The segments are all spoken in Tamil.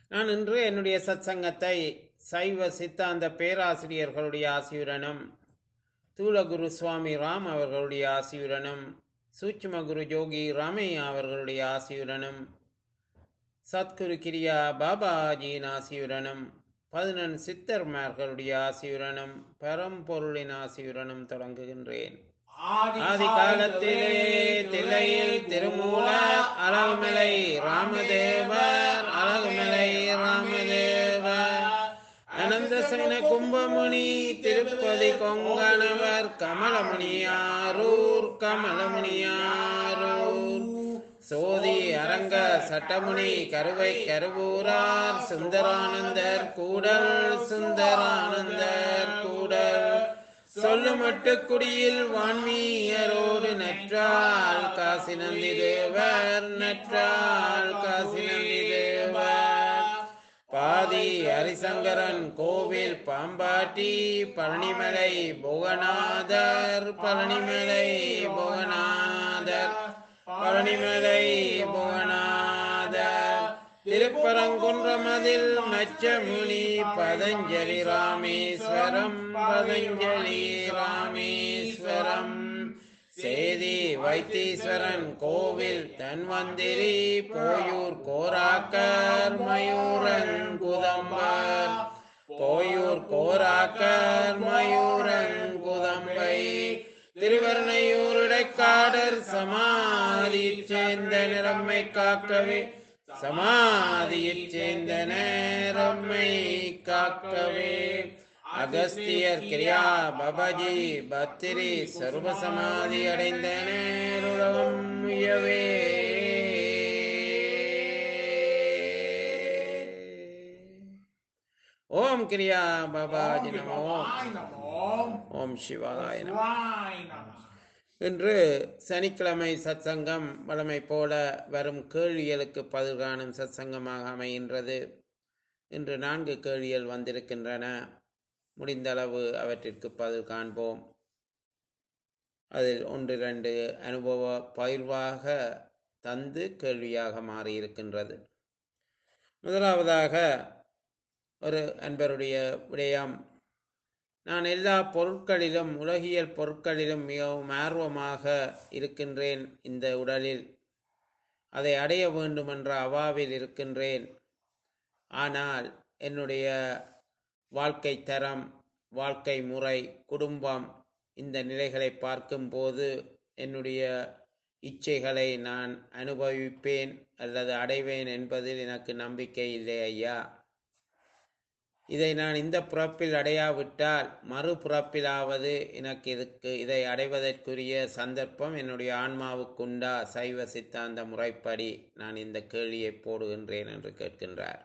நான் இன்று என்னுடைய சத்சங்கத்தை சைவ சித்தாந்த பேராசிரியர்களுடைய ஆசியுடனும் தூலகுரு சுவாமி ராம் அவர்களுடைய ஆசியுடனும் சூட்சும குரு ஜோகி ராமையா அவர்களுடைய ஆசியுடனும் சத்குரு கிரியா பாபாஜியின் ஆசியுடனும் பதினெண் சித்தர்மார்களுடைய ஆசியுடனும் பரம்பொருளின் ஆசியுடனும் தொடங்குகின்றேன் ஆதி காலத்திலே தில்லையில் திருமூல அழகுமலை ராமதேவர் அழகுமலை ராமதேவர் அனந்த சைன கும்பமுனி திருப்பதி கொங்கணவர் கமலமுனியாரூர் கமலமுனியாரூர் சோதி அரங்க சட்டமுனி கருவை கருவூரார் சுந்தரானந்தர் கூடல் சுந்தரானந்தர் கூடல் சொல்லுமட்டு குடியில் வான்மீயரோடு நற்றால் காசி நந்தி தேவர் நற்றால் காசி நந்தி தேவர் பாதி ஹரிசங்கரன் கோவில் பாம்பாட்டி பழனிமலை புவனாதர் பழனிமலை புவனாதர் பழனிமலை புவனாதர் திருப்பரங்குன்றமதில் மச்சமுனி பதஞ்சலி ராமேஸ்வரம் பதஞ்சலி ராமேஸ்வரம் சேதி வைத்தீஸ்வரன் கோவில் தன்வந்திரி போயூர் கோராக்கர் மயூரன் குதம்பர் போயூர் கோராக்கர் மயூரன் குதம்பை திருவர்ணையூருடைக்காடர் சமாதியைச் சேர்ந்த நிறம்மை காக்கவே சமாதியைச் சேர்ந்த நேரம்மை காக்கவே அகஸ்தியர் கிரியா பபஜி பத்திரி சர்வசமாதி அடைந்த நேருலகம் உயவே ஓம் கிரியா பாபாஜி நமோ ஓம் சிவாய நமோ இன்று சனிக்கிழமை சத்சங்கம் வழமை போல வரும் கேள்விகளுக்கு பதில் காணும் சத்சங்கமாக அமைகின்றது இன்று நான்கு கேள்விகள் வந்திருக்கின்றன முடிந்தளவு அவற்றிற்கு பதில் காண்போம் அதில் ஒன்று இரண்டு அனுபவ பயிர்வாக தந்து கேள்வியாக மாறியிருக்கின்றது முதலாவதாக ஒரு அன்பருடைய விடயம் நான் எல்லா பொருட்களிலும் உலகியல் பொருட்களிலும் மிகவும் ஆர்வமாக இருக்கின்றேன் இந்த உடலில் அதை அடைய வேண்டுமென்ற அவாவில் இருக்கின்றேன் ஆனால் என்னுடைய வாழ்க்கை தரம் வாழ்க்கை முறை குடும்பம் இந்த நிலைகளை பார்க்கும்போது என்னுடைய இச்சைகளை நான் அனுபவிப்பேன் அல்லது அடைவேன் என்பதில் எனக்கு நம்பிக்கை இல்லை ஐயா இதை நான் இந்த புறப்பில் அடையாவிட்டால் மறுபுறப்பிலாவது எனக்கு இதுக்கு இதை அடைவதற்குரிய சந்தர்ப்பம் என்னுடைய ஆன்மாவுக்குண்டா சைவ சித்தாந்த முறைப்படி நான் இந்த கேள்வியை போடுகின்றேன் என்று கேட்கின்றார்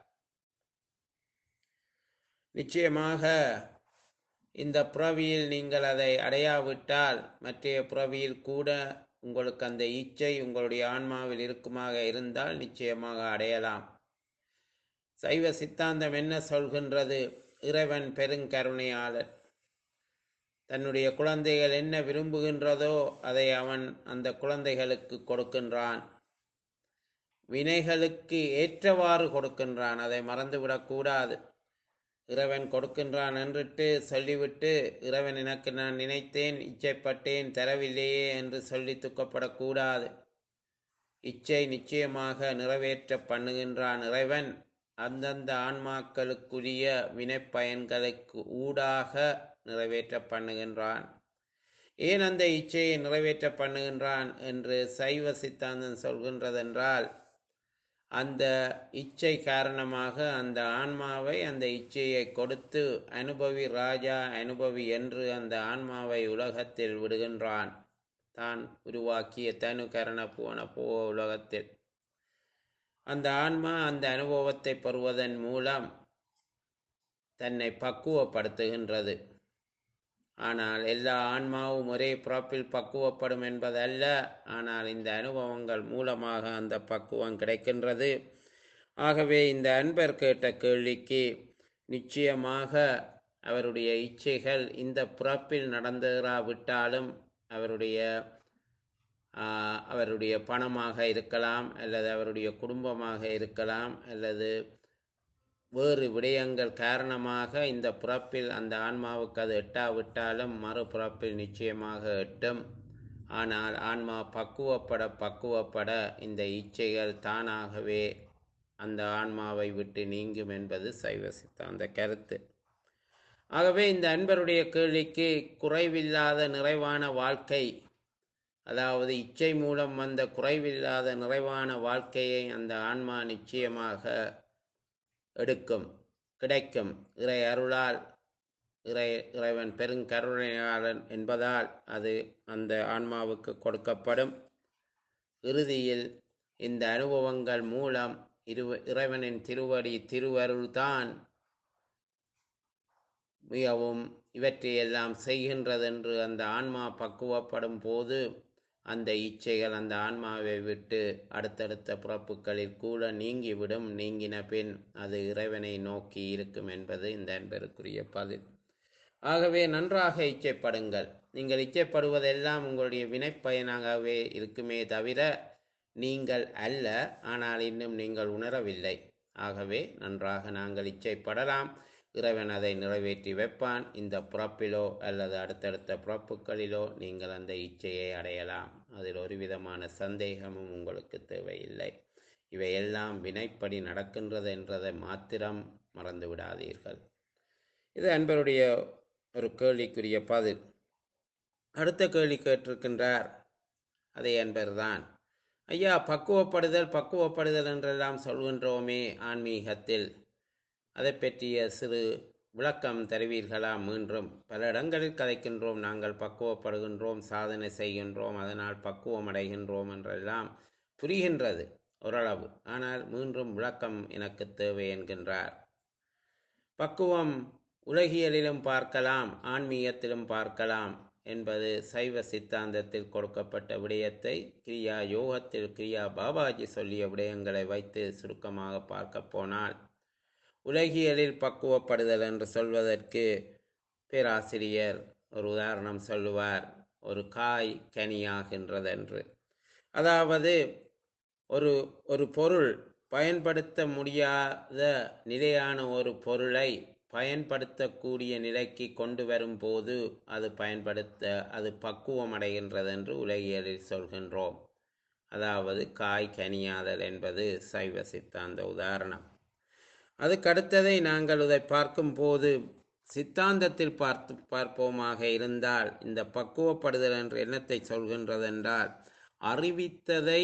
நிச்சயமாக இந்த புறவியில் நீங்கள் அதை அடையாவிட்டால் மற்றைய புறவியில் கூட உங்களுக்கு அந்த இச்சை உங்களுடைய ஆன்மாவில் இருக்குமாக இருந்தால் நிச்சயமாக அடையலாம் சைவ சித்தாந்தம் என்ன சொல்கின்றது இறைவன் பெருங்கருணையாளர் தன்னுடைய குழந்தைகள் என்ன விரும்புகின்றதோ அதை அவன் அந்த குழந்தைகளுக்கு கொடுக்கின்றான் வினைகளுக்கு ஏற்றவாறு கொடுக்கின்றான் அதை மறந்துவிடக்கூடாது இறைவன் கொடுக்கின்றான் என்றிட்டு சொல்லிவிட்டு இறைவன் எனக்கு நான் நினைத்தேன் இச்சைப்பட்டேன் தரவில்லையே என்று சொல்லி துக்கப்படக்கூடாது இச்சை நிச்சயமாக நிறைவேற்ற பண்ணுகின்றான் இறைவன் அந்தந்த ஆன்மாக்களுக்குரிய வினைப்பயன்களுக்கு ஊடாக நிறைவேற்ற பண்ணுகின்றான் ஏன் அந்த இச்சையை நிறைவேற்ற பண்ணுகின்றான் என்று சைவ சித்தாந்தம் சொல்கின்றதென்றால் அந்த இச்சை காரணமாக அந்த ஆன்மாவை அந்த இச்சையை கொடுத்து அனுபவி ராஜா அனுபவி என்று அந்த ஆன்மாவை உலகத்தில் விடுகின்றான் தான் உருவாக்கிய தனு கரண புவன போக உலகத்தில் அந்த ஆன்மா அந்த அனுபவத்தை பெறுவதன் மூலம் தன்னை பக்குவப்படுத்துகின்றது ஆனால் எல்லா ஆன்மாவும் ஒரே பிறப்பில் பக்குவப்படும் என்பதல்ல ஆனால் இந்த அனுபவங்கள் மூலமாக அந்த பக்குவம் கிடைக்கின்றது ஆகவே இந்த அன்பர் கேட்ட கேள்விக்கு நிச்சயமாக அவருடைய இச்சைகள் இந்த பிறப்பில் நடந்தேறாவிட்டாலும் அவருடைய ஆஹ், அவருடைய பணமாக இருக்கலாம் அல்லது அவருடைய குடும்பமாக இருக்கலாம் அல்லது வேறு விடயங்கள் காரணமாக இந்த பிறப்பில் அந்த ஆன்மாவுக்கு அது எட்டாவிட்டாலும் மறுபிறப்பில் நிச்சயமாக எட்டும் ஆனால் ஆன்மா பக்குவப்பட பக்குவப்பட இந்த இச்சைகள் தானாகவே அந்த ஆன்மாவை விட்டு நீங்கும் என்பது சைவ சித்தாந்த கருத்து ஆகவே இந்த அன்பருடைய கேள்விக்கு குறைவில்லாத நிறைவான வாழ்க்கை அதாவது இச்சை மூலம் வந்த குறைவில்லாத நிறைவான வாழ்க்கையை அந்த ஆன்மா நிச்சயமாக எடுக்கும் கிடைக்கும் இறை அருளால் இறை இறைவன் பெருங்கருணையாளன் என்பதால் அது அந்த ஆன்மாவுக்கு கொடுக்கப்படும் இறுதியில் இந்த அனுபவங்கள் மூலம் இரு இறைவனின் திருவடி திருவருள்தான் மிகவும் இவற்றையெல்லாம் செய்கின்றதென்று அந்த ஆன்மா பக்குவப்படும் போது அந்த இச்சைகள் அந்த ஆன்மாவை விட்டு அடுத்தடுத்த பிறப்புகளில் கூட நீங்கிவிடும் நீங்கின பின் அது இறைவனை நோக்கி இருக்கும் என்பது இந்த அன்பருக்குரிய பதில் ஆகவே நன்றாக இச்சைப்படுங்கள் நீங்கள் இச்சைப்படுவதெல்லாம் உங்களுடைய வினைப்பயனாகவே இருக்குமே தவிர நீங்கள் அல்ல ஆனால் இன்னும் நீங்கள் உணரவில்லை ஆகவே நன்றாக நாங்கள் இச்சைப்படலாம் இறைவன் அதை நிறைவேற்றி வைப்பான் இந்த பிறப்பிலோ அல்லது அடுத்தடுத்த பிறப்புகளிலோ நீங்கள் அந்த இச்சையை அடையலாம் அதில் ஒரு விதமான சந்தேகமும் உங்களுக்கு தேவையில்லை இவையெல்லாம் வினைப்படி நடக்கின்றது என்றதை மாத்திரம் மறந்து விடாதீர்கள் இது அன்பருடைய ஒரு கேள்விக்குரிய பதில் அடுத்த கேள்வி கேட்டிருக்கின்றார் அதே அன்பர்தான் ஐயா பக்குவப்படுதல் பக்குவப்படுதல் என்றெல்லாம் சொல்கின்றோமே ஆன்மீகத்தில் அதை பற்றிய சிறு விளக்கம் தருவீர்களா மீண்டும் பல இடங்களில் கதைக்கின்றோம் நாங்கள் பக்குவப்படுகின்றோம் சாதனை செய்கின்றோம் அதனால் பக்குவம் அடைகின்றோம் என்றெல்லாம் புரிகின்றது ஓரளவு ஆனால் மீண்டும் விளக்கம் எனக்கு தேவை என்கின்றார் பக்குவம் உலகியலிலும் பார்க்கலாம் ஆன்மீகத்திலும் பார்க்கலாம் என்பது சைவ சித்தாந்தத்தில் கொடுக்கப்பட்ட விடயத்தை கிரியா யோகத்தில் கிரியா பாபாஜி சொல்லிய விடயங்களை வைத்து சுருக்கமாக பார்க்க போனால் உலகியலில் பக்குவப்படுதல் என்று சொல்வதற்கு பேராசிரியர் ஒரு உதாரணம் சொல்லுவார் ஒரு காய் கனியாகின்றதென்று அதாவது ஒரு ஒரு பொருள் பயன்படுத்த முடியாத நிலையான ஒரு பொருளை பயன்படுத்தக்கூடிய நிலைக்கு கொண்டு வரும்போது அது பயன்படுத்த அது பக்குவம் அடைகின்றது என்று உலகியலில் சொல்கின்றோம் அதாவது காய் கனியாதல் என்பது சைவ சித்தாந்த உதாரணம் அதுக்கடுத்ததை நாங்கள் இதை பார்க்கும்போது சித்தாந்தத்தில் பார்த்து பார்ப்போமாக இருந்தால் இந்த பக்குவப்படுதல் என்ற எண்ணத்தை சொல்கின்றதென்றால் அறிவித்ததை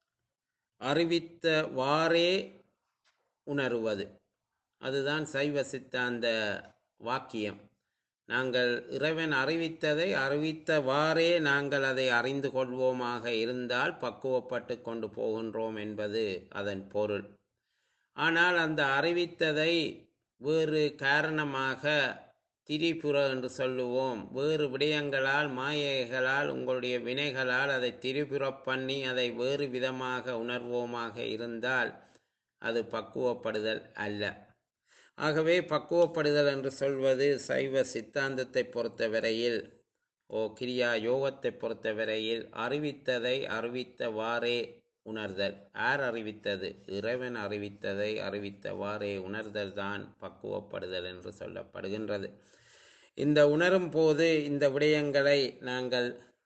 அறிவித்தவாறே உணருவது அதுதான் சைவ சித்தாந்த வாக்கியம் நாங்கள் இறைவன் அறிவித்ததை அறிவித்தவாறே நாங்கள் அதை அறிந்து கொள்வோமாக இருந்தால் பக்குவப்பட்டு கொண்டு போகின்றோம் என்பது அதன் பொருள் ஆனால் அந்த அறிவித்ததை வேறு காரணமாக திரிபுர என்று சொல்லுவோம் வேறு விடயங்களால் மாயைகளால் உங்களுடைய வினைகளால் அதை திரிபுர பண்ணி அதை வேறு விதமாக உணர்வோமாக இருந்தால் அது பக்குவப்படுதல் அல்ல ஆகவே பக்குவப்படுதல் என்று சொல்வது சைவ சித்தாந்தத்தை பொறுத்தவரையில் ஓ கிரியா யோகத்தை பொறுத்தவரையில் அறிவித்ததை அறிவித்தவாறே உணர்தல் யார் அறிவித்தது இறைவன் அறிவித்ததை அறிவித்தவாறே உணர்தல் தான் பக்குவப்படுதல் என்று சொல்லப்படுகின்றது இந்த உணரும் போது இந்த விடயங்களை நாங்கள்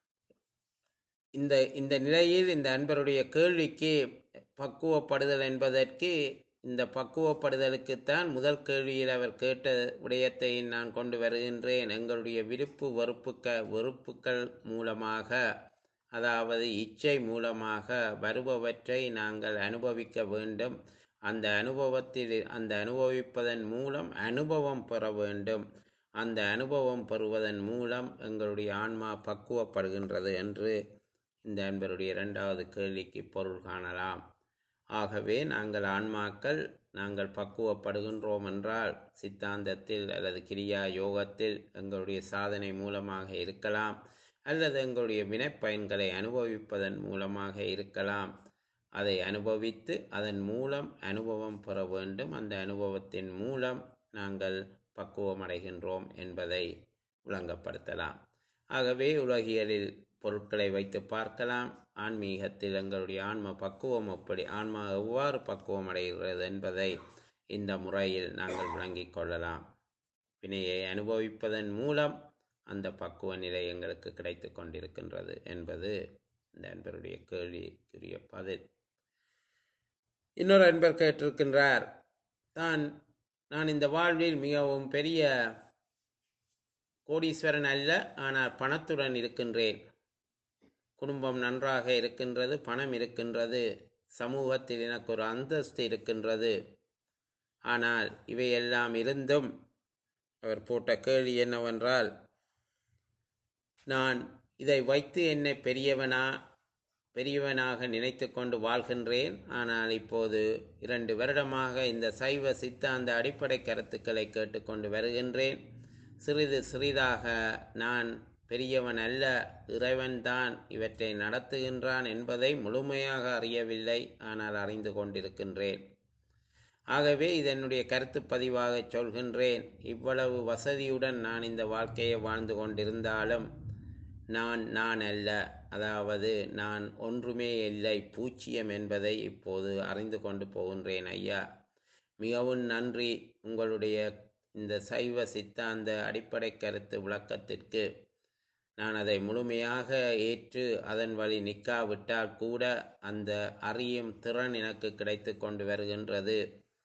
இந்த இந்த நிலையில் இந்த அன்பருடைய கேள்விக்கு பக்குவப்படுதல் என்பதற்கு இந்த பக்குவப்படுதலுக்குத்தான் முதல் கேள்வியில் அவர் கேட்ட விடயத்தை நான் கொண்டு வருகின்றேன் எங்களுடைய விருப்பு வெறுப்புக்க வெறுப்புக்கள் மூலமாக அதாவது இச்சை மூலமாக வருபவற்றை நாங்கள் அனுபவிக்க வேண்டும் அந்த அனுபவத்தில் அந்த அனுபவிப்பதன் மூலம் அனுபவம் பெற வேண்டும் அந்த அனுபவம் பெறுவதன் மூலம் எங்களுடைய ஆன்மா பக்குவப்படுகின்றது என்று இந்த அன்பருடைய இரண்டாவது கேள்விக்கு பொருள் காணலாம் ஆகவே நாங்கள் ஆன்மாக்கள் நாங்கள் பக்குவப்படுகின்றோம் என்றால் சித்தாந்தத்தில் அல்லது கிரியா யோகத்தில் எங்களுடைய சாதனை மூலமாக இருக்கலாம் அல்லது எங்களுடைய வினைப்பயன்களை அனுபவிப்பதன் மூலமாக இருக்கலாம் அதை அனுபவித்து அதன் மூலம் அனுபவம் பெற வேண்டும் அந்த அனுபவத்தின் மூலம் நாங்கள் பக்குவம் அடைகின்றோம் என்பதை விளங்கப்படுத்தலாம் ஆகவே உலகியலில் பொருட்களை வைத்து பார்க்கலாம் ஆன்மீகத்தில் எங்களுடைய ஆன்ம பக்குவம் எப்படி ஆன்மா எவ்வாறு பக்குவம் அடைகிறது என்பதை இந்த முறையில் நாங்கள் விளங்கிக் கொள்ளலாம் வினையை அனுபவிப்பதன் மூலம் அந்த பக்குவ நிலை எங்களுக்கு கிடைத்து கொண்டிருக்கின்றது என்பது இந்த அன்பருடைய கேள்விக்குரிய பதில் இன்னொரு அன்பர் கேட்டிருக்கின்றார் தான் நான் இந்த வாழ்வில் மிகவும் பெரிய கோடீஸ்வரன் அல்ல ஆனால் பணத்துடன் இருக்கின்றேன் குடும்பம் நன்றாக இருக்கின்றது பணம் இருக்கின்றது சமூகத்தில் எனக்கு ஒரு அந்தஸ்து இருக்கின்றது ஆனால் இவையெல்லாம் இருந்தும் அவர் போட்ட கேள்வி என்னவென்றால் நான் இதை வைத்து என்னை பெரியவனா பெரியவனாக நினைத்து கொண்டு வாழ்கின்றேன் ஆனால் இப்போது இரண்டு வருடமாக இந்த சைவ சித்தாந்த அடிப்படை கருத்துக்களை கேட்டுக்கொண்டு வருகின்றேன் சிறிது சிறிதாக நான் பெரியவன் அல்ல இறைவன்தான் இவற்றை நடத்துகின்றான் என்பதை முழுமையாக அறியவில்லை ஆனால் அறிந்து கொண்டிருக்கின்றேன் ஆகவே இதனுடைய கருத்து பதிவாக சொல்கின்றேன் இவ்வளவு வசதியுடன் நான் இந்த வாழ்க்கையை வாழ்ந்து கொண்டிருந்தாலும் நான் நான் அல்ல அதாவது நான் ஒன்றுமே இல்லை பூச்சியம் என்பதை இப்போது அறிந்து கொண்டு போகின்றேன் ஐயா மிகவும் நன்றி உங்களுடைய இந்த சைவ சித்தாந்த அடிப்படை கருத்து விளக்கத்திற்கு நான் அதை முழுமையாக ஏற்று அதன் வழி நிற்காவிட்டால் கூட அந்த அறியும் திறன் எனக்கு கிடைத்து கொண்டு வருகின்றது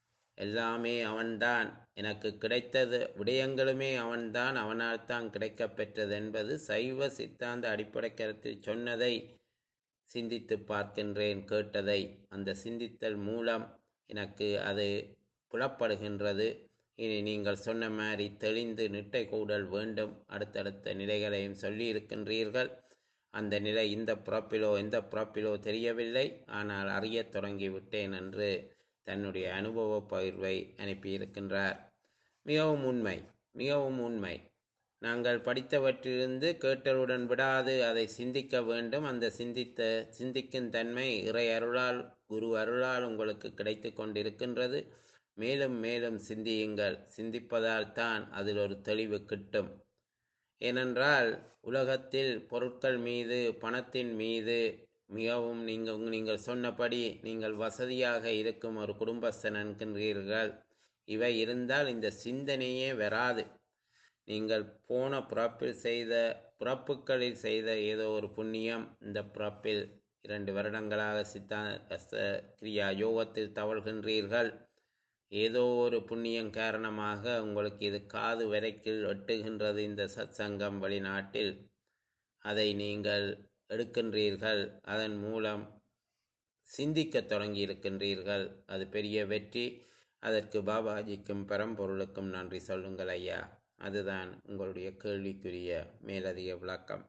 எல்லாமே அவன்தான் எனக்கு கிடைத்தது விடயங்களுமே அவன்தான் அவனால் தான் கிடைக்கப் பெற்றது என்பது சைவ சித்தாந்த அடிப்படை கருத்தில் சொன்னதை சிந்தித்து பார்க்கின்றேன் கேட்டதை அந்த சிந்தித்தல் மூலம் எனக்கு அது புலப்படுகின்றது இனி நீங்கள் சொன்ன மாதிரி தெளிந்து நிட்டை கூடல் வேண்டும் அடுத்தடுத்த நிலைகளையும் சொல்லி இருக்கின்றீர்கள் அந்த நிலை இந்த பிறப்பிலோ எந்த பிறப்பிலோ தெரியவில்லை ஆனால் அறியத் தொடங்கிவிட்டேன் என்று தன்னுடைய அனுபவ பகிர்வை அனுப்பியிருக்கின்றார் மிகவும் உண்மை மிகவும் உண்மை நாங்கள் படித்தவற்றிலிருந்து கேட்டலுடன் விடாது அதை சிந்திக்க வேண்டும் அந்த சிந்தித்த சிந்திக்கும் தன்மை இறை அருளால் குரு அருளால் உங்களுக்கு கிடைத்து கொண்டிருக்கின்றது மேலும் மேலும் சிந்தியுங்கள் சிந்திப்பதால் தான் அதில் ஒரு தெளிவு கிட்டும் ஏனென்றால் உலகத்தில் பொருட்கள் மீது பணத்தின் மீது மிகவும் நீங்கள் நீங்கள் சொன்னபடி நீங்கள் வசதியாக இருக்கும் ஒரு குடும்பஸ்தன் என்கின்றீர்கள் இவை இருந்தால் இந்த சிந்தனையே வராது நீங்கள் போன பிறப்பில் செய்த பிறப்புகளில் செய்த ஏதோ ஒரு புண்ணியம் இந்த பிறப்பில் இரண்டு வருடங்களாக சித்தா கிரியா யோகத்தில் தவழ்கின்றீர்கள் ஏதோ ஒரு புண்ணியம் காரணமாக உங்களுக்கு இது காது வரைக்கில் எட்டுகின்றது இந்த சத்சங்கம் வெளிநாட்டில் அதை நீங்கள் எடுக்கின்றீர்கள் அதன் மூலம் சிந்திக்க தொடங்கி இருக்கின்றீர்கள் அது பெரிய வெற்றி அதற்கு பாபாஜிக்கும் பரம்பொருளுக்கும் நன்றி சொல்லுங்கள் ஐயா அதுதான் உங்களுடைய கேள்விக்குரிய மேலதிக விளக்கம்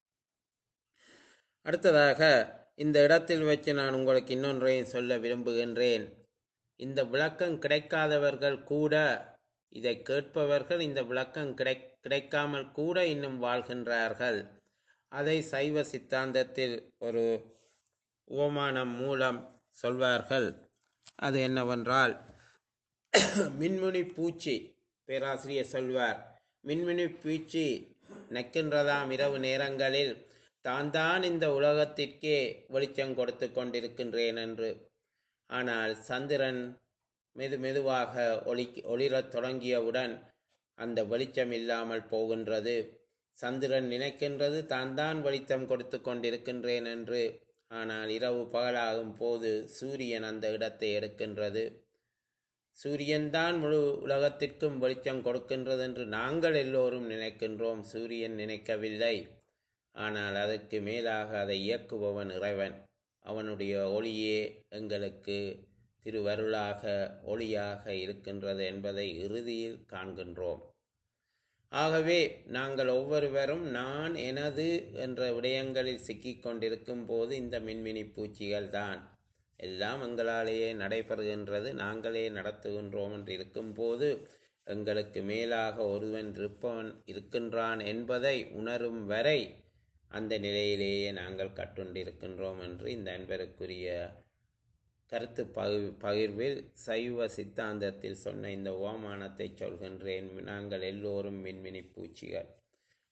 அடுத்ததாக இந்த இடத்தில் வச்சு நான் உங்களுக்கு இன்னொன்றையும் சொல்ல விரும்புகின்றேன் இந்த விளக்கம் கிடைக்காதவர்கள் கூட இதை கேட்பவர்கள் இந்த விளக்கம் கிடை கிடைக்காமல் கூட இன்னும் வாழ்கின்றார்கள் அதை சைவ சித்தாந்தத்தில் ஒரு உவமானம் மூலம் சொல்வார்கள் அது என்னவென்றால் மின்முனி பூச்சி பேராசிரியர் சொல்வார் மின்மினி பூச்சி நக்கின்றதாம் இரவு நேரங்களில் தான் தான் இந்த உலகத்திற்கே வெளிச்சம் கொடுத்து கொண்டிருக்கின்றேன் என்று ஆனால் சந்திரன் மெது மெதுவாக ஒளி ஒளிரத் தொடங்கியவுடன் அந்த வெளிச்சம் இல்லாமல் போகின்றது சந்திரன் நினைக்கின்றது தான் தான் வெளிச்சம் கொடுத்து கொண்டிருக்கின்றேன் என்று ஆனால் இரவு பகலாகும் போது சூரியன் அந்த இடத்தை எடுக்கின்றது சூரியன்தான் முழு உலகத்திற்கும் வெளிச்சம் கொடுக்கின்றது என்று நாங்கள் எல்லோரும் நினைக்கின்றோம் சூரியன் நினைக்கவில்லை ஆனால் அதற்கு மேலாக அதை இயக்குபவன் இறைவன் அவனுடைய ஒளியே எங்களுக்கு திருவருளாக ஒளியாக இருக்கின்றது என்பதை இறுதியில் காண்கின்றோம் ஆகவே நாங்கள் ஒவ்வொருவரும் நான் எனது என்ற விடயங்களில் சிக்கிக் கொண்டிருக்கும் போது இந்த மின்மினி பூச்சிகள் தான் எல்லாம் எங்களாலேயே நடைபெறுகின்றது நாங்களே நடத்துகின்றோம் என்று இருக்கும்போது எங்களுக்கு மேலாக ஒருவன் இருப்பவன் இருக்கின்றான் என்பதை உணரும் வரை அந்த நிலையிலேயே நாங்கள் கட்டுண்டிருக்கின்றோம் என்று இந்த அன்பருக்குரிய கருத்து பகு பகிர்வில் சைவ சித்தாந்தத்தில் சொன்ன இந்த ஓமானத்தை சொல்கின்றேன் நாங்கள் எல்லோரும் மின்மினி பூச்சிகள்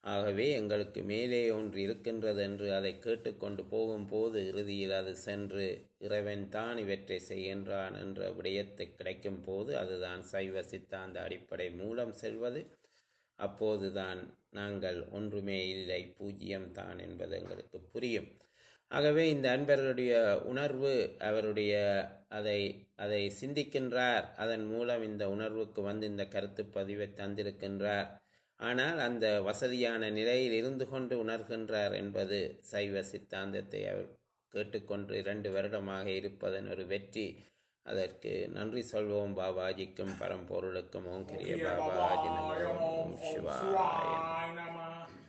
ஆகவே எங்களுக்கு மேலே ஒன்று இருக்கின்றது என்று அதை கேட்டுக்கொண்டு போகும்போது இறுதியில் அது சென்று இறைவன் தான் இவற்றை செய்கின்றான் என்ற விடயத்தை கிடைக்கும் போது அதுதான் சைவ சித்தாந்த அடிப்படை மூலம் செல்வது அப்போதுதான் நாங்கள் ஒன்றுமே இல்லை பூஜ்ஜியம் தான் என்பது எங்களுக்கு புரியும் ஆகவே இந்த அன்பர்களுடைய உணர்வு அவருடைய அதை அதை சிந்திக்கின்றார் அதன் மூலம் இந்த உணர்வுக்கு வந்து இந்த கருத்து பதிவை தந்திருக்கின்றார் ஆனால் அந்த வசதியான நிலையில் இருந்து கொண்டு உணர்கின்றார் என்பது சைவ சித்தாந்தத்தை அவர் கேட்டுக்கொண்டு இரண்டு வருடமாக இருப்பதன் ஒரு வெற்றி அதற்கு நன்றி சொல்வோம் பாபாஜிக்கும் பரம்பொருளுக்கும் ஓம் கிரிய பாபாஜி நமோ ஓம் சிவாய நம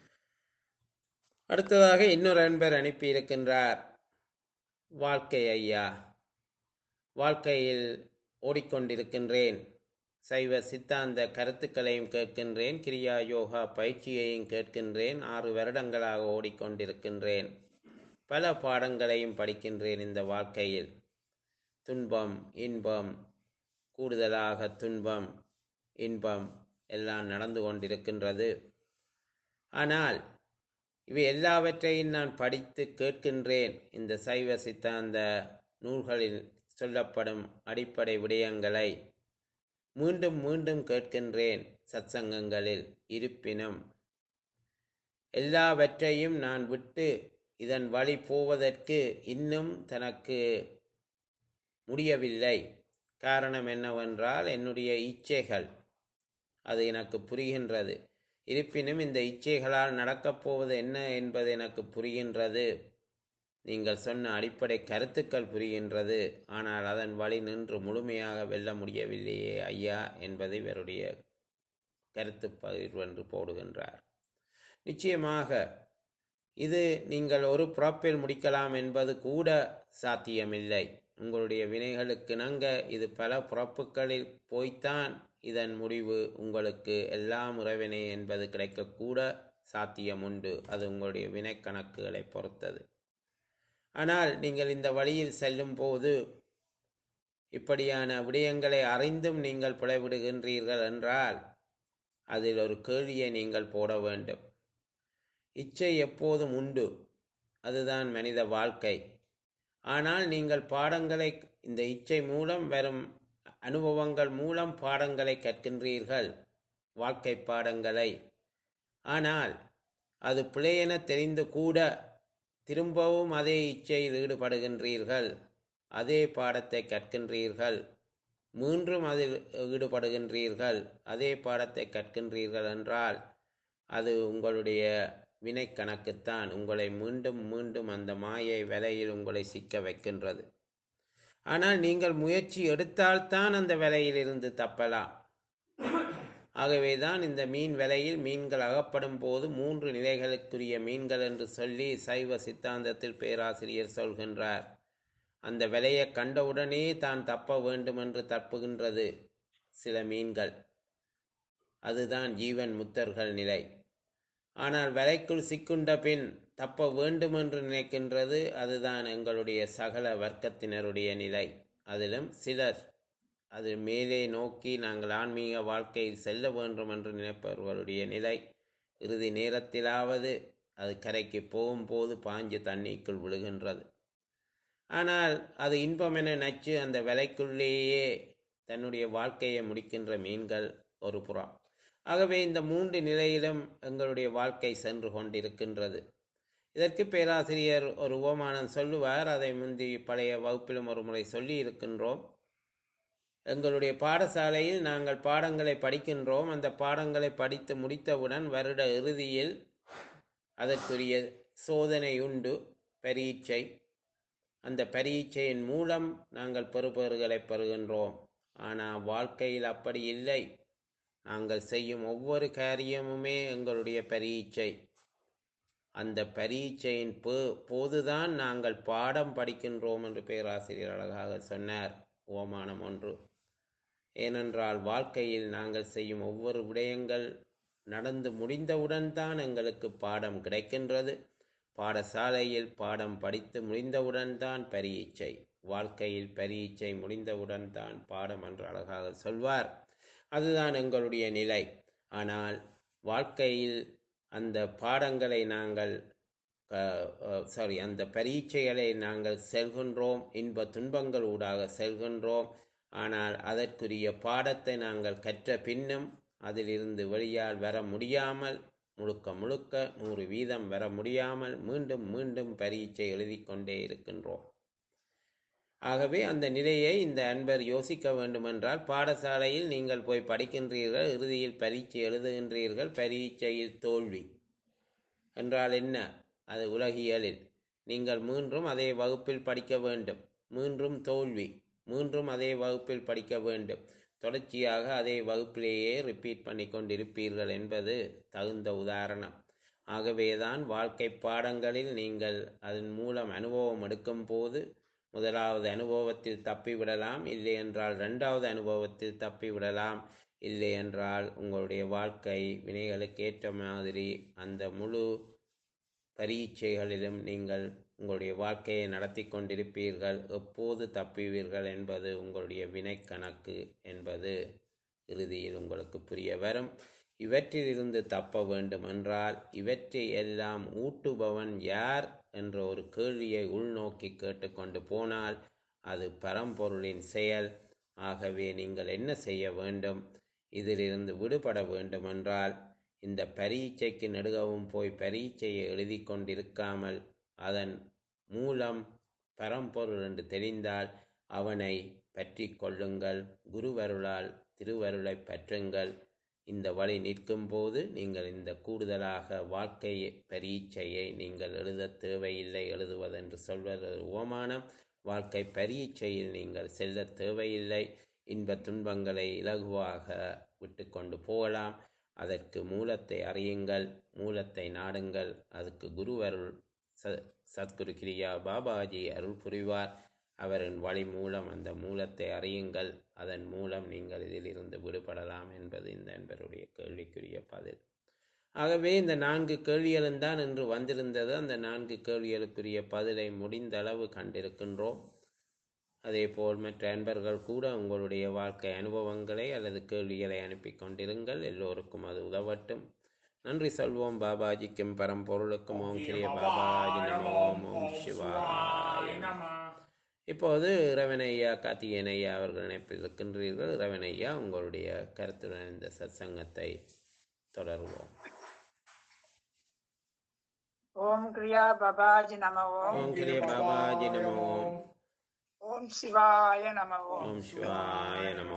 அடுத்ததாக இன்னொரு அன்பர் அனுப்பியிருக்கின்றார் வாழ்க்கை ஐயா வாழ்க்கையில் ஓடிக்கொண்டிருக்கின்றேன் சைவ சித்தாந்த கருத்துக்களையும் கேட்கின்றேன் கிரியா யோகா பயிற்சியையும் கேட்கின்றேன் ஆறு வருடங்களாக ஓடிக்கொண்டிருக்கின்றேன் பல பாடங்களையும் படிக்கின்றேன் இந்த வாழ்க்கையில் துன்பம் இன்பம் கூடுதலாக துன்பம் இன்பம் எல்லாம் நடந்து கொண்டிருக்கின்றது ஆனால் இவை எல்லாவற்றையும் நான் படித்து கேட்கின்றேன் இந்த சைவ சித்தாந்த நூல்களில் சொல்லப்படும் அடிப்படை விடயங்களை மீண்டும் மீண்டும் கேட்கின்றேன் சத்சங்கங்களில் இருப்பினும் எல்லாவற்றையும் நான் விட்டு இதன் வழி போவதற்கு இன்னும் தனக்கு முடியவில்லை காரணம் என்னவென்றால் என்னுடைய இச்சைகள் அது எனக்கு புரிகின்றது இருப்பினும் இந்த இச்சைகளால் நடக்கப் போவது என்ன என்பது எனக்கு புரிகின்றது நீங்கள் சொன்ன அடிப்படை கருத்துக்கள் புரிகின்றது ஆனால் அதன் வழி நின்று முழுமையாக வெல்ல முடியவில்லையே ஐயா என்பதை இவருடைய கருத்து பகிர்வு என்று போடுகின்றார் நிச்சயமாக இது நீங்கள் ஒரு புறப்பில் முடிக்கலாம் என்பது கூட சாத்தியமில்லை உங்களுடைய வினைகளுக்கு நங்க இது பல புறப்புகளில் போய்த்தான் இதன் முடிவு உங்களுக்கு எல்லாம் உறவினை என்பது கிடைக்கக்கூட சாத்தியம் உண்டு அது உங்களுடைய வினை கணக்குகளை பொறுத்தது ஆனால் நீங்கள் இந்த வழியில் செல்லும் போது இப்படியான விடயங்களை அறிந்தும் நீங்கள் பிழைவிடுகின்றீர்கள் என்றால் அதில் ஒரு கேள்வியை நீங்கள் போட வேண்டும் இச்சை எப்போதும் உண்டு அதுதான் மனித வாழ்க்கை ஆனால் நீங்கள் பாடங்களை இந்த இச்சை மூலம் வரும் அனுபவங்கள் மூலம் பாடங்களை கற்கின்றீர்கள் வாழ்க்கை பாடங்களை ஆனால் அது பிழையென தெரிந்து கூட திரும்பவும் அதே இச்சையில் ஈடுபடுகின்றீர்கள் அதே பாடத்தை கற்கின்றீர்கள் மீண்டும் அதில் ஈடுபடுகின்றீர்கள் அதே பாடத்தை கற்கின்றீர்கள் என்றால் அது உங்களுடைய வினை கணக்குத்தான் உங்களை மீண்டும் மீண்டும் அந்த மாயை விலையில் உங்களை சிக்க வைக்கின்றது ஆனால் நீங்கள் முயற்சி எடுத்தால்தான் அந்த விலையிலிருந்து தப்பலாம் ஆகவேதான் இந்த மீன் விலையில் மீன்கள் அகப்படும் போது மூன்று நிலைகளுக்குரிய மீன்கள் என்று சொல்லி சைவ சித்தாந்தத்தில் பேராசிரியர் சொல்கின்றார் அந்த விலையை கண்டவுடனே தான் தப்ப வேண்டும் என்று தப்புகின்றது சில மீன்கள் அதுதான் ஜீவன் முத்தர்கள் நிலை ஆனால் வலைக்குள் சிக்குண்ட பின் தப்ப வேண்டும் என்று நினைக்கின்றது அதுதான் எங்களுடைய சகல வர்க்கத்தினருடைய நிலை அதிலும் சிலர் அது மேலே நோக்கி நாங்கள் ஆன்மீக வாழ்க்கையில் செல்ல வேண்டும் என்று நினைப்பவர்களுடைய நிலை இறுதி நேரத்திலாவது அது கரைக்கு போகும்போது பாஞ்சு தண்ணிக்குள் விழுகின்றது ஆனால் அது இன்பம் என நச்சு அந்த விலைக்குள்ளேயே தன்னுடைய வாழ்க்கையை முடிக்கின்ற மீன்கள் ஒரு புறம் ஆகவே இந்த மூன்று நிலையிலும் எங்களுடைய வாழ்க்கை சென்று கொண்டிருக்கின்றது இதற்கு பேராசிரியர் ஒரு உபமானம் சொல்லுவார் அதை முந்தி பழைய வகுப்பிலும் ஒரு முறை சொல்லி இருக்கின்றோம் எங்களுடைய பாடசாலையில் நாங்கள் பாடங்களை படிக்கின்றோம் அந்த பாடங்களை படித்து முடித்தவுடன் வருட இறுதியில் அதற்குரிய சோதனை உண்டு பரீட்சை அந்த பரீட்சையின் மூலம் நாங்கள் பெறுபேறுகளை பெறுகின்றோம் ஆனால் வாழ்க்கையில் அப்படி இல்லை நாங்கள் செய்யும் ஒவ்வொரு காரியமுமே எங்களுடைய பரீட்சை அந்த பரீட்சையின் போ போதுதான் நாங்கள் பாடம் படிக்கின்றோம் என்று பேராசிரியர் அழகாக சொன்னார் ஓமானம் ஒன்று ஏனென்றால் வாழ்க்கையில் நாங்கள் செய்யும் ஒவ்வொரு விடயங்கள் நடந்து முடிந்தவுடன் தான் எங்களுக்கு பாடம் கிடைக்கின்றது பாடசாலையில் பாடம் படித்து முடிந்தவுடன் தான் பரீட்சை வாழ்க்கையில் பரீட்சை முடிந்தவுடன் தான் பாடம் என்று அழகாக சொல்வார் அதுதான் எங்களுடைய நிலை ஆனால் வாழ்க்கையில் அந்த பாடங்களை நாங்கள் சாரி அந்த பரீட்சைகளை நாங்கள் செல்கின்றோம் இன்ப துன்பங்கள் ஊடாக செல்கின்றோம் ஆனால் அதற்குரிய பாடத்தை நாங்கள் கற்ற பின்னும் அதிலிருந்து வெளியால் வர முடியாமல் முழுக்க முழுக்க நூறு வீதம் வர முடியாமல் மீண்டும் மீண்டும் பரீட்சை எழுதி கொண்டே இருக்கின்றோம் ஆகவே அந்த நிலையை இந்த அன்பர் யோசிக்க வேண்டுமென்றால் பாடசாலையில் நீங்கள் போய் படிக்கின்றீர்கள் இறுதியில் பரீட்சை எழுதுகின்றீர்கள் பரீட்சையில் தோல்வி என்றால் என்ன அது உலகியலில் நீங்கள் மீண்டும் அதே வகுப்பில் படிக்க வேண்டும் மீண்டும் தோல்வி மீண்டும் அதே வகுப்பில் படிக்க வேண்டும் தொடர்ச்சியாக அதே வகுப்பிலேயே ரிப்பீட் பண்ணி கொண்டிருப்பீர்கள் என்பது தகுந்த உதாரணம் ஆகவேதான் வாழ்க்கை பாடங்களில் நீங்கள் அதன் மூலம் அனுபவம் எடுக்கும் போது முதலாவது அனுபவத்தில் தப்பிவிடலாம் இல்லை என்றால் இரண்டாவது அனுபவத்தில் தப்பிவிடலாம் இல்லை என்றால் உங்களுடைய வாழ்க்கை வினைகளுக்கு ஏற்ற மாதிரி அந்த முழு பரீட்சைகளிலும் நீங்கள் உங்களுடைய வாழ்க்கையை நடத்தி கொண்டிருப்பீர்கள் எப்போது தப்புவீர்கள் என்பது உங்களுடைய வினை கணக்கு என்பது இறுதியில் உங்களுக்கு புரிய வரும் இவற்றிலிருந்து தப்ப வேண்டும் என்றால் இவற்றை எல்லாம் ஊட்டுபவன் யார் என்ற ஒரு கேள்வியை உள்நோக்கி கேட்டுக்கொண்டு போனால் அது பரம்பொருளின் செயல் ஆகவே நீங்கள் என்ன செய்ய வேண்டும் இதிலிருந்து விடுபட வேண்டுமென்றால் இந்த பரீட்சைக்கு நெடுகவும் போய் பரீட்சையை எழுதி கொண்டிருக்காமல் அதன் மூலம் பரம்பொருள் என்று தெரிந்தால் அவனை பற்றி கொள்ளுங்கள் குருவருளால் திருவருளை பற்றுங்கள் இந்த வழி நிற்கும் போது நீங்கள் இந்த கூடுதலாக வாழ்க்கை பரீட்சையை நீங்கள் எழுத தேவையில்லை எழுதுவதென்று சொல்வது உவமானம் வாழ்க்கை பரீட்சையில் நீங்கள் செல்ல தேவையில்லை இன்ப துன்பங்களை இலகுவாக விட்டு கொண்டு போகலாம் அதற்கு மூலத்தை அறியுங்கள் மூலத்தை நாடுங்கள் அதுக்கு குருவருள் ச சத்குரு கிரியா பாபாஜி அருள் புரிவார் அவரின் வழி மூலம் அந்த மூலத்தை அறியுங்கள் அதன் மூலம் நீங்கள் இதிலிருந்து விடுபடலாம் என்பது இந்த என்பருடைய கேள்விக்குரிய பதில் ஆகவே இந்த நான்கு கேள்விகளும் தான் இன்று வந்திருந்தது அந்த நான்கு கேள்விகளுக்குரிய பதிலை முடிந்த அளவு கண்டிருக்கின்றோம் அதேபோல் மற்ற அன்பர்கள் கூட உங்களுடைய வாழ்க்கை அனுபவங்களை அல்லது கேள்விகளை அனுப்பி கொண்டிருங்கள் எல்லோருக்கும் அது உதவட்டும் நன்றி சொல்வோம் பாபாஜிக்கும் பரம்பொருளுக்கும் ஓம் கிரிய பாபாஜி நமோ ஓம் சிவாய நமோ. இப்போது ரவணையா கார்த்திகேயன் ஐயா அவர்கள் இணைப்பில் இருக்கின்றீர்கள் ரவணையா உங்களுடைய கருத்துடன் இந்த சத்சங்கத்தை தொடருவோம் ஓம் கிரியா பபாஜி நம ஓம் ஓம் கிரிய பாபாஜி நமோ ஓம் ஓம் சிவாய நம ஓம் ஓம் சிவாய நமோ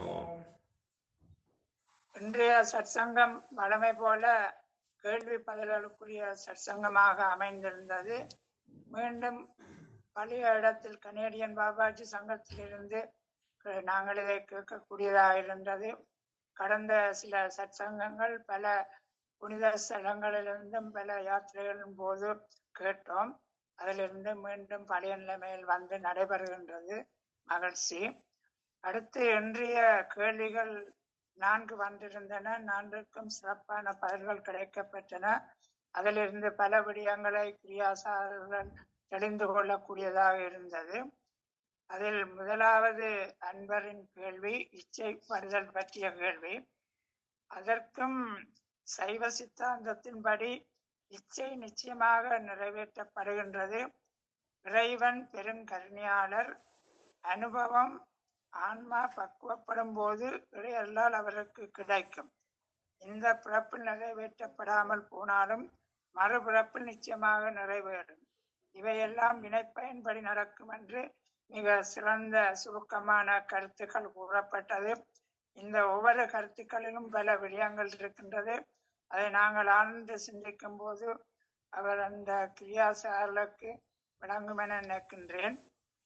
இன்றைய சற்சங்கம் வழமை போல கேள்வி பதில்களுக்குரிய சற்சங்கமாக அமைந்திருந்தது மீண்டும் பழைய இடத்தில் கனேடியன் பாபாஜி சங்கத்திலிருந்து க- நாங்கள் இதை கேட்கக்கூடியதாக இருந்தது கடந்த சில சற்சங்கங்கள் பல புனித ஸ்தலங்களிலிருந்தும் பல யாத்திரைகளின் போது கேட்டோம் அதிலிருந்து மீண்டும் பழைய நிலைமையில் வந்து நடைபெறுகின்றது மகிழ்ச்சி அடுத்து இன்றைய கேள்விகள் நான்கு வந்திருந்தன நான்குக்கும் சிறப்பான பதில்கள் கிடைக்கப்பெற்றன அதிலிருந்து பல விடயங்களை கிரியாசாரர்கள் தெரிந்து கொள்ளக்கூடியதாக இருந்தது அதில் முதலாவது அன்பரின் கேள்வி இச்சைப்படுதல் பற்றிய கேள்வி அதற்கும் சைவ சித்தாந்தத்தின்படி இச்சை நிச்சயமாக நிறைவேற்றப்படுகின்றது இறைவன் பெருங்கருணையாளர் அனுபவம் ஆன்மா பக்குவப்படும் போது இறையல்லால் அவருக்கு கிடைக்கும் இந்த பிறப்பில் நிறைவேற்றப்படாமல் போனாலும் மறுபிறப்பில் நிச்சயமாக நிறைவேறும் இவையெல்லாம் வினைப்பயன்படி நடக்கும் என்று மிக சிறந்த சுருக்கமான கருத்துக்கள் கூறப்பட்டது இந்த ஒவ்வொரு கருத்துக்களிலும் பல விடயங்கள் இருக்கின்றது அதை நாங்கள் ஆழ்ந்து சிந்திக்கும் போது அவர் அந்த கிரியாசாரலுக்கு விளங்கும் என நினைக்கின்றேன்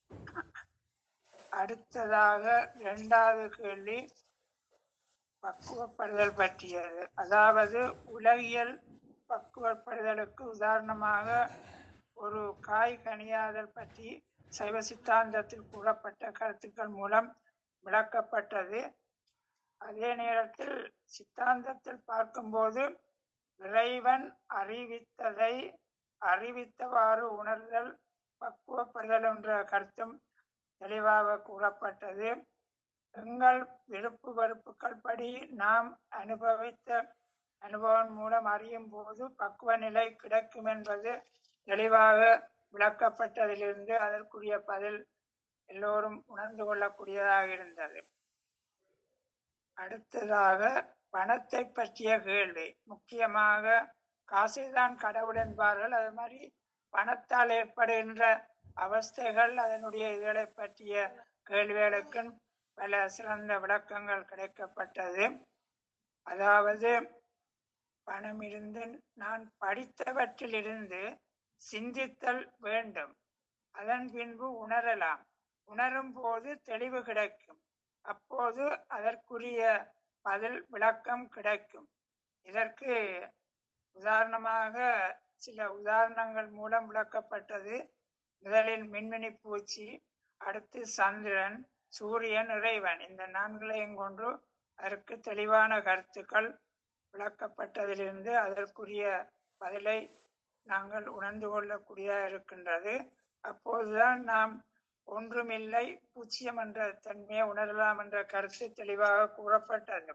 அடுத்ததாக இரண்டாவது கேள்வி பக்குவப்படுதல் பற்றியது அதாவது உலகியல் பக்குவப்படுதலுக்கு உதாரணமாக ஒரு காய் கனியாதல் பற்றி சைவ சித்தாந்தத்தில் கூறப்பட்ட கருத்துக்கள் மூலம் விளக்கப்பட்டது அதே நேரத்தில் சித்தாந்தத்தில் பார்க்கும்போது இறைவன் அறிவித்ததை அறிவித்தவாறு உணர்தல் பக்குவப்படுதல் என்ற கருத்தும் தெளிவாக கூறப்பட்டது எங்கள் விருப்பு வெறுப்புகள் படி நாம் அனுபவித்த அனுபவம் மூலம் அறியும் போது பக்குவ நிலை கிடைக்கும் என்பது தெளிவாக விளக்கப்பட்டதிலிருந்து அதற்குரிய பதில் எல்லோரும் உணர்ந்து கொள்ளக்கூடியதாக இருந்தது அடுத்ததாக பணத்தை பற்றிய கேள்வி முக்கியமாக காசுதான் கடவுள் என்பார்கள் அது மாதிரி பணத்தால் ஏற்படுகின்ற அவஸ்தைகள் அதனுடைய இதுகளை பற்றிய கேள்விகளுக்கும் பல சிறந்த விளக்கங்கள் கிடைக்கப்பட்டது அதாவது பணம் இருந்து நான் படித்தவற்றிலிருந்து சிந்தித்தல் வேண்டும் அதன் பின்பு உணரலாம் உணரும் போது தெளிவு கிடைக்கும் அப்போது அதற்குரிய பதில் விளக்கம் கிடைக்கும் இதற்கு உதாரணமாக சில உதாரணங்கள் மூலம் விளக்கப்பட்டது முதலில் மின்மினி பூச்சி அடுத்து சந்திரன் சூரியன் இறைவன் இந்த நான்களையும் கொண்டு அதற்கு தெளிவான கருத்துக்கள் விளக்கப்பட்டதிலிருந்து அதற்குரிய பதிலை நாங்கள் உணர்ந்து கொள்ளக்கூடியதாக இருக்கின்றது அப்போதுதான் நாம் ஒன்றுமில்லை பூச்சியம் என்ற தன்மையை உணரலாம் என்ற கருத்து தெளிவாக கூறப்பட்டது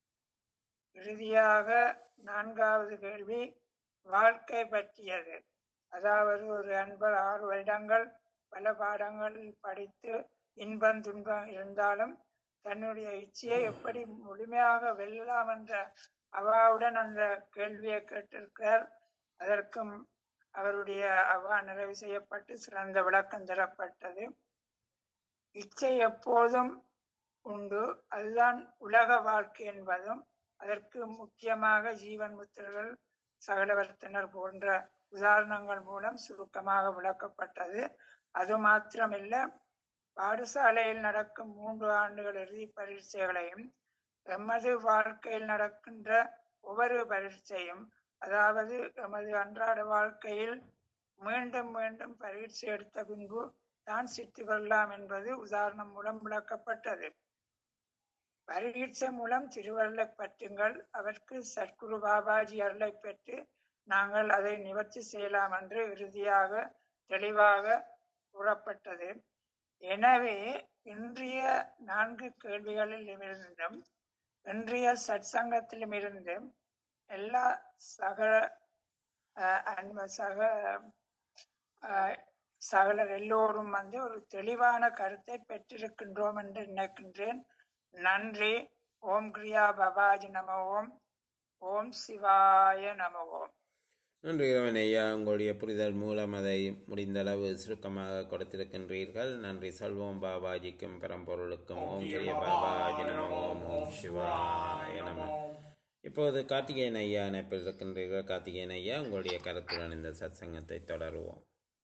இறுதியாக நான்காவது கேள்வி வாழ்க்கை பற்றியது அதாவது ஒரு அன்பர் ஆறு வருடங்கள் பல பாடங்கள் படித்து இன்பம் துன்பம் இருந்தாலும் தன்னுடைய இச்சையை எப்படி முழுமையாக வெல்லலாம் என்ற அவாவுடன் அந்த கேள்வியை கேட்டிருக்கிறார் அதற்கும் அவருடைய அவா நிறைவு செய்யப்பட்டு சிறந்த விளக்கம் தரப்பட்டது இச்சை எப்போதும் உண்டு அதுதான் உலக வாழ்க்கை என்பதும் அதற்கு முக்கியமாக ஜீவன் முத்திரர்கள் சகலவர்த்தனர் போன்ற உதாரணங்கள் மூலம் சுருக்கமாக விளக்கப்பட்டது அது மாத்திரமில்ல பாடசாலையில் நடக்கும் மூன்று ஆண்டுகள் இறுதி பரீட்சைகளையும் எமது வாழ்க்கையில் நடக்கின்ற ஒவ்வொரு பரீட்சையும் அதாவது எமது அன்றாட வாழ்க்கையில் மீண்டும் மீண்டும் பரீட்சை எடுத்த பின்பு தான் சித்தி கொள்ளலாம் என்பது உதாரணம் மூலம் விளக்கப்பட்டது பரீட்சை மூலம் திருவருளை பற்றுங்கள் அவருக்கு சத்குரு பாபாஜி அருளை பெற்று நாங்கள் அதை நிவர்த்தி செய்யலாம் என்று இறுதியாக தெளிவாக கூறப்பட்டது எனவே இன்றைய நான்கு கேள்விகளில் இருந்தும் இன்றைய சற்சங்கத்திலும் இருந்து எல்லா சக அஹ், அன்ப சக அஹ், சகலர் எல்லோரும் வந்து ஒரு தெளிவான கருத்தை பெற்றிருக்கின்றோம் என்று நினைக்கின்றேன் நன்றி ஓம் கிரியா பபாஜி நம ஓம் ஓம் சிவாய நம ஓம் நன்றி இறைவன் ஐயா உங்களுடைய புரிதல் மூலம் அதை முடிந்தளவு சுருக்கமாக கொடுத்திருக்கின்றீர்கள் நன்றி சொல்வோம் பாபாஜிக்கும் பரம்பொருளுக்கும் ஓம் கிரிய பாபாஜி நம ஓம் ஓம் சிவாய நம இப்போது கார்த்திகேயன் ஐயா இணைப்பில் இருக்கின்றீர்கள் கார்த்திகேயன் ஐயா உங்களுடைய கருத்துடன் இந்த சத்சங்கத்தை தொடருவோம்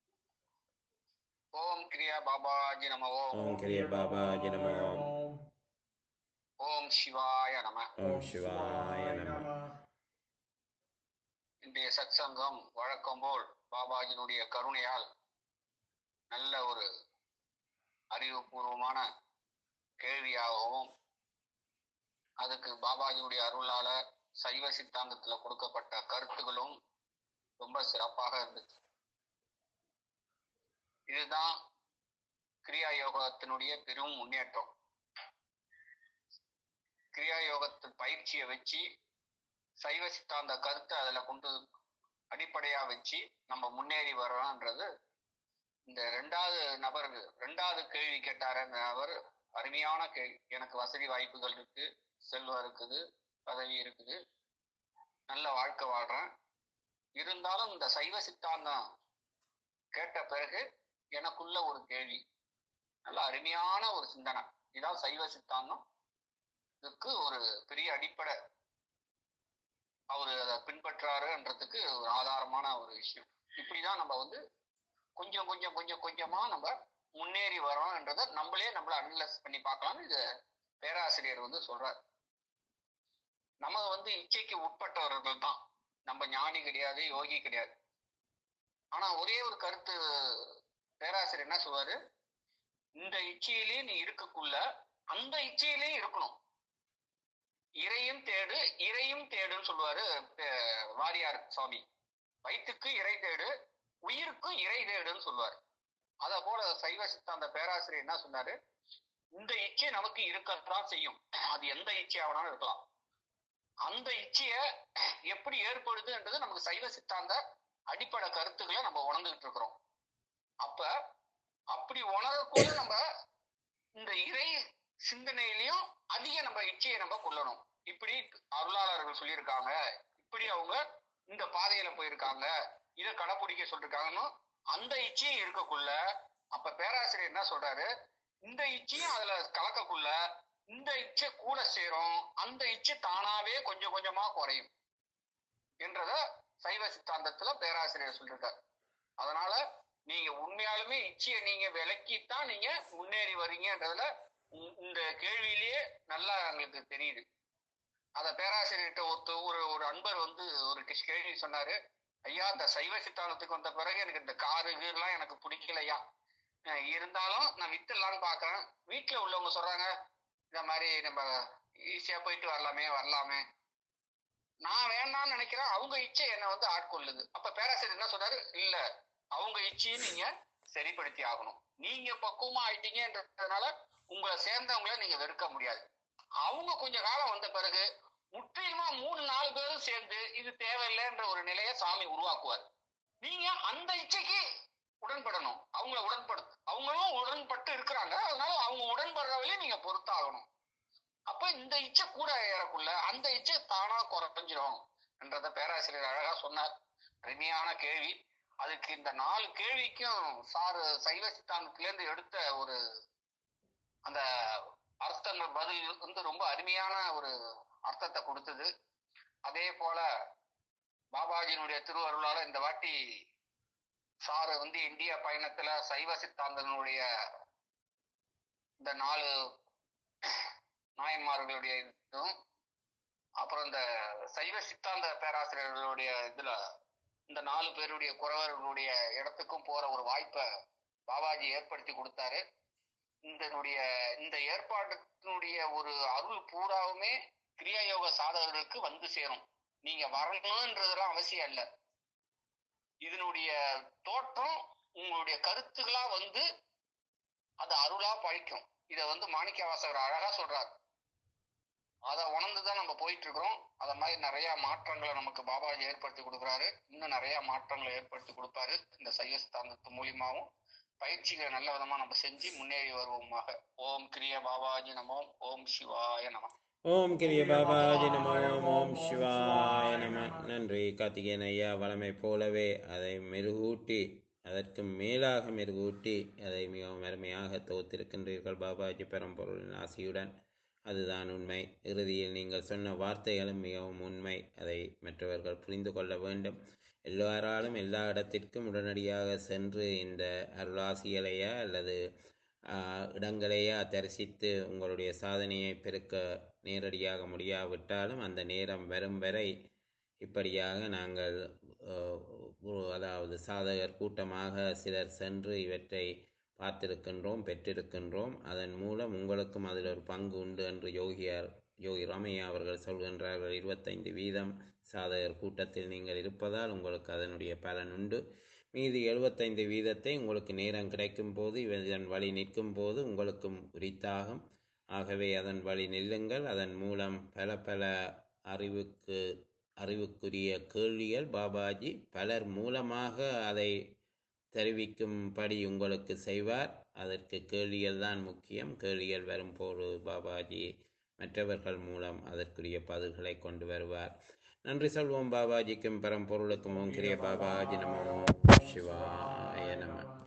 ஓம் கிரியா பாபாஜி நம ஓம் ஓம் கிரிய பாபாஜி நம ஓம் ஓம் சிவாய நம ஓம் சிவாய நம இன்றைய சத்சங்கம் வழக்கம் போல் பாபாஜினுடைய கருணையால் நல்ல ஒரு அறிவுபூர்வமான கேள்வியாகவும் அதுக்கு பாபாஜியுடைய அருளால சைவ சித்தாந்தத்துல கொடுக்கப்பட்ட கருத்துகளும் ரொம்ப சிறப்பாக இருந்துச்சு இதுதான் கிரியா யோகத்தினுடைய பெரும் முன்னேற்றம் கிரியா யோகத்து பயிற்சியை வச்சு சைவ சித்தாந்த கருத்தை அதுல கொண்டு அடிப்படையா வச்சு நம்ம முன்னேறி வர்றோம்ன்றது இந்த ரெண்டாவது நபர் ரெண்டாவது கேள்வி கேட்டார் அந்த நபர் அருமையான கேள்வி எனக்கு வசதி வாய்ப்புகள் இருக்கு செல்வம் இருக்குது பதவி இருக்குது நல்ல வாழ்க்கை வாழ்றேன் இருந்தாலும் இந்த சைவ சித்தாந்தம் கேட்ட பிறகு எனக்குள்ள ஒரு கேள்வி நல்ல அருமையான ஒரு சிந்தனை இதான் சைவ சித்தாந்தம் இதுக்கு ஒரு பெரிய அடிப்படை அவரு அதை பின்பற்றாருன்றதுக்கு ஒரு ஆதாரமான ஒரு விஷயம் இப்படிதான் நம்ம வந்து கொஞ்சம் கொஞ்சம் கொஞ்சம் கொஞ்சமா நம்ம முன்னேறி வரோம்ன்றத நம்மளே நம்மள அனலைஸ் பண்ணி பார்க்கலாம்னு இது பேராசிரியர் வந்து சொல்றார் நம்ம வந்து இச்சைக்கு உட்பட்டவர்கள் தான் நம்ம ஞானி கிடையாது யோகி கிடையாது ஆனா ஒரே ஒரு கருத்து பேராசிரியர் என்ன சொல்வாரு இந்த இச்சையிலே நீ இருக்கக்குள்ள அந்த இச்சையிலே இருக்கணும் இறையும் தேடு இறையும் தேடுன்னு சொல்லுவாரு அஹ், வாரியார் சுவாமி வயிற்றுக்கு இறை தேடு உயிருக்கும் இறை தேடுன்னு சொல்லுவாரு அத போல சைவ சித்தாந்த பேராசிரியர் என்ன சொன்னாரு இந்த இச்சை நமக்கு இருக்கத்தான் செய்யும் அது எந்த இச்சையா வேணாலும் இருக்கலாம் அந்த இச்சைய எப்படி ஏற்படுதுன்றது நமக்கு சைவ சித்தாந்த அடிப்படை கருத்துக்களை நம்ம உணர்ந்துகிட்டு இருக்கிறோம் அப்ப அப்படி உணரக்குள்ள நம்ம இந்த இறை சிந்தனையிலையும் அதிக நம்ம இச்சையை நம்ம கொள்ளணும் இப்படி அருளாளர்கள் சொல்லியிருக்காங்க இப்படி அவங்க இந்த பாதையில போயிருக்காங்க இதை கடைப்பிடிக்க சொல்லிருக்காங்கன்னு அந்த இச்சையும் இருக்கக்குள்ள அப்ப பேராசிரியர் என்ன சொல்றாரு இந்த இச்சையும் அதுல கலக்கக்குள்ள இந்த இச்சை கூட சேரும் அந்த இச்சை தானாவே கொஞ்சம் கொஞ்சமா குறையும் என்றத சைவ சித்தாந்தத்துல பேராசிரியர் சொல்லியிருக்காரு அதனால நீங்க உண்மையாலுமே இச்சையை நீங்க விலக்கித்தான் நீங்க முன்னேறி வரீங்கன்றதுல உ- இந்த கேள்வியிலேயே நல்லா எங்களுக்கு தெரியுது அத பேராசிரியர்கிட்ட ஒருத்த ஒரு ஒரு அன்பர் வந்து ஒரு கிஷ் கேள்வி சொன்னாரு ஐயா இந்த சைவ சித்தாந்தத்துக்கு வந்த பிறகு எனக்கு இந்த காரு கீர்லாம் எனக்கு பிடிக்கலையா அஹ் இருந்தாலும் நான் வித்துடலான்னு பாக்குறேன் வீட்டுல உள்ளவங்க சொல்றாங்க இந்த மாதிரி நம்ம ஈஸியா போயிட்டு வரலாமே வரலாமே நான் வேண்டாம்னு நினைக்கிறேன் அவங்க இச்சை என்னை வந்து ஆட்கொள்ளுது அப்ப பேராசிரியர் என்ன சொன்னாரு இல்ல அவங்க இச்சையை நீங்க சரிப்படுத்தி ஆகணும் நீங்க பக்குவமா ஆயிட்டீங்கன்றதுனால உங்களை சேர்ந்தவங்கள நீங்க வெறுக்க முடியாது அவங்க கொஞ்ச காலம் வந்த பிறகு முற்றிலுமா மூணு நாலு பேரும் சேர்ந்து இது தேவையில்லைன்ற ஒரு நிலையை சாமி உருவாக்குவார் நீங்க அந்த இச்சைக்கு உடன்படணும் அவங்கள உடன்படு அவங்களும் உடன்பட்டு இருக்கிறாங்க அதனால அவங்க உடன்படுறவளையும் நீங்க பொறுத்தாகணும் அப்ப இந்த இச்சை கூட ஏறக்குள்ள அந்த இச்சை தானா குறைஞ்சிரும் என்றத பேராசிரியர் அழகா சொன்னார் அருமையான கேள்வி அதுக்கு இந்த நாலு கேள்விக்கும் சார் சைவ சித்தாந்தத்திலேருந்து எடுத்த ஒரு அந்த அர்த்தங்கள் பதில் வந்து ரொம்ப அருமையான ஒரு அர்த்தத்தை கொடுத்தது அதே போல பாபாஜியினுடைய திருவருளால இந்த வாட்டி சாரு வந்து இந்தியா பயணத்துல சைவ சித்தாந்தனுடைய இந்த நாலு நாயன்மார்களுடைய இதுவும் அப்புறம் இந்த சைவ சித்தாந்த பேராசிரியர்களுடைய இதுல இந்த நாலு பேருடைய குறவர்களுடைய இடத்துக்கும் போற ஒரு வாய்ப்பை பாபாஜி ஏற்படுத்தி கொடுத்தாரு இதனுடைய இந்த ஏற்பாட்டினுடைய ஒரு அருள் பூராவுமே கிரியா யோக சாதகர்களுக்கு வந்து சேரும் நீங்க வரணுன்றதெல்லாம் அவசியம் இல்ல இதனுடைய தோற்றம் உங்களுடைய கருத்துகளா வந்து அது அருளா பழிக்கும் இத வந்து மாணிக்கவாசகர் அழகா சொல்றார் அதை உணர்ந்துதான் நம்ம போயிட்டு இருக்கிறோம் அத மாதிரி நிறைய மாற்றங்களை நமக்கு பாபாஜி ஏற்படுத்தி கொடுக்குறாரு இன்னும் நிறைய மாற்றங்களை ஏற்படுத்தி கொடுப்பாரு இந்த சைவ சித்தாந்தத்து மூலியமாவும் பயிற்சிகளை நல்ல விதமா நம்ம செஞ்சு முன்னேறி வருவோமாக ஓம் கிரிய பாபாஜி நமோம் ஓம் சிவாய நம ஓம் கிரிய பாபாஜி நமோ ஓம் சிவாய நம நன்றி கார்த்திகேயன் ஐயா வளமை போலவே அதை மெருகூட்டி அதற்கு மேலாக மெருகூட்டி அதை மிகவும் அருமையாக தொகுத்திருக்கின்றீர்கள் பாபாஜி பெரம்பொருளின் ஆசியுடன் அதுதான் உண்மை இறுதியில் நீங்கள் சொன்ன வார்த்தைகளும் மிகவும் உண்மை அதை மற்றவர்கள் புரிந்து கொள்ள வேண்டும் எல்லாராலும் எல்லா இடத்திற்கும் உடனடியாக சென்று இந்த அருளாசிகளையா அல்லது ஆஹ், இடங்களையா தரிசித்து உங்களுடைய சாதனையை பெருக்க நேரடியாக முடியாவிட்டாலும் அந்த நேரம் வரும் வரை இப்படியாக நாங்கள் ஆஹ், ஒரு- அதாவது சாதகர் கூட்டமாக சிலர் சென்று இவற்றை பார்த்திருக்கின்றோம் பெற்றிருக்கின்றோம் அதன் மூலம் உங்களுக்கும் அதில் ஒரு பங்கு உண்டு என்று யோகியார் யோகி ராமையா அவர்கள் சொல்கின்றார்கள் இருபத்தைந்து வீதம் சாதகர் கூட்டத்தில் நீங்கள் இருப்பதால் உங்களுக்கு அதனுடைய பலன் உண்டு மீதி எழுபத்தைந்து வீதத்தை உங்களுக்கு நேரம் கிடைக்கும் போது இதன் வழி நிற்கும் போது உங்களுக்கும் உரித்தாகும் ஆகவே அதன் வழி நில்லுங்கள் அதன் மூலம் பல பல அறிவுக்கு அறிவுக்குரிய கேள்விகள் பாபாஜி பலர் மூலமாக அதை தெரிவிக்கும்படி உங்களுக்கு செய்வார் அதற்கு கேள்விகள் தான் முக்கியம் கேள்விகள் வரும்போது பாபாஜி மற்றவர்கள் மூலம் அதற்குரிய பதில்களை கொண்டு வருவார் நன்றி சொல்வோம் பாபாஜிக்கும் பரம்பொருளுக்கும் ஓம் கிரிய பாபாஜி நமோ சிவாய நம